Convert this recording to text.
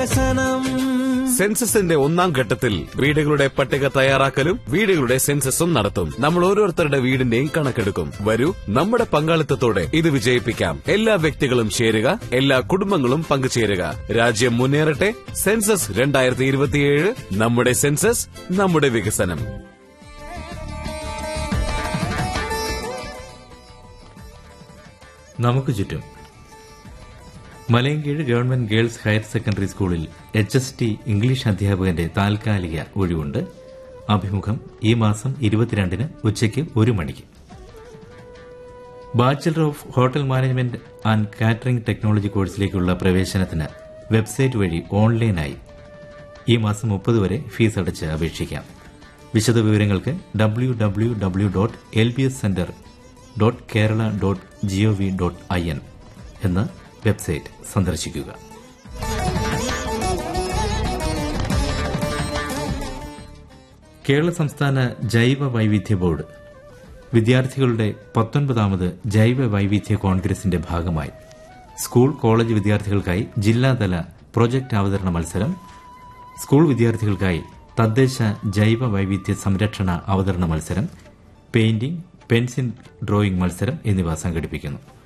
വികസനം സെൻസസിന്റെ ഒന്നാം ഘട്ടത്തിൽ വീടുകളുടെ പട്ടിക തയ്യാറാക്കലും വീടുകളുടെ സെൻസസും നടത്തും നമ്മൾ ഓരോരുത്തരുടെ വീടിന്റെയും കണക്കെടുക്കും വരൂ നമ്മുടെ പങ്കാളിത്തത്തോടെ ഇത് വിജയിപ്പിക്കാം എല്ലാ വ്യക്തികളും ചേരുക എല്ലാ കുടുംബങ്ങളും പങ്കുചേരുക രാജ്യം മുന്നേറട്ടെ സെൻസസ് രണ്ടായിരത്തി ഇരുപത്തിയേഴ് നമ്മുടെ സെൻസസ് നമ്മുടെ വികസനം നമുക്ക് ചുറ്റും Malayankeezh government girls higher secondary സ്കൂളിൽ എച്ച് എസ് ടി ഇംഗ്ലീഷ് അധ്യാപകന്റെ താൽക്കാലിക ഒഴിവുണ്ട് അഭിമുഖം ഈ മാസം ഇരുപത്തിരണ്ടിന് ഉച്ചയ്ക്ക് ഒരു മണിക്ക് bachelor of hotel management and catering technology കോഴ്സിലേക്കുള്ള പ്രവേശനത്തിന് വെബ്സൈറ്റ് വഴി ഓൺലൈനായി ഈ മാസം മുപ്പത് വരെ ഫീസ് അടച്ച് അപേക്ഷിക്കാം വിശദവിവരങ്ങൾക്ക് W W W dot L B S centre dot Kerala dot gov dot I N എന്ന വെബ്സൈറ്റ് സന്ദർശിക്കുക കേരള സംസ്ഥാന ജൈവ വൈവിധ്യ ബോർഡ് വിദ്യാർത്ഥികളുടെ പത്തൊൻപതാമത് ജൈവ വൈവിധ്യ കോൺഗ്രസിന്റെ ഭാഗമായി സ്കൂൾ കോളേജ് വിദ്യാർത്ഥികൾക്കായി ജില്ലാതല പ്രൊജക്ട് അവതരണ മത്സരം സ്കൂൾ വിദ്യാർത്ഥികൾക്കായി തദ്ദേശ ജൈവ വൈവിധ്യ സംരക്ഷണ അവതരണ മത്സരം പെയിന്റിംഗ് പെൻസിൽ ഡ്രോയിംഗ് മത്സരം എന്നിവ സംഘടിപ്പിക്കുന്നു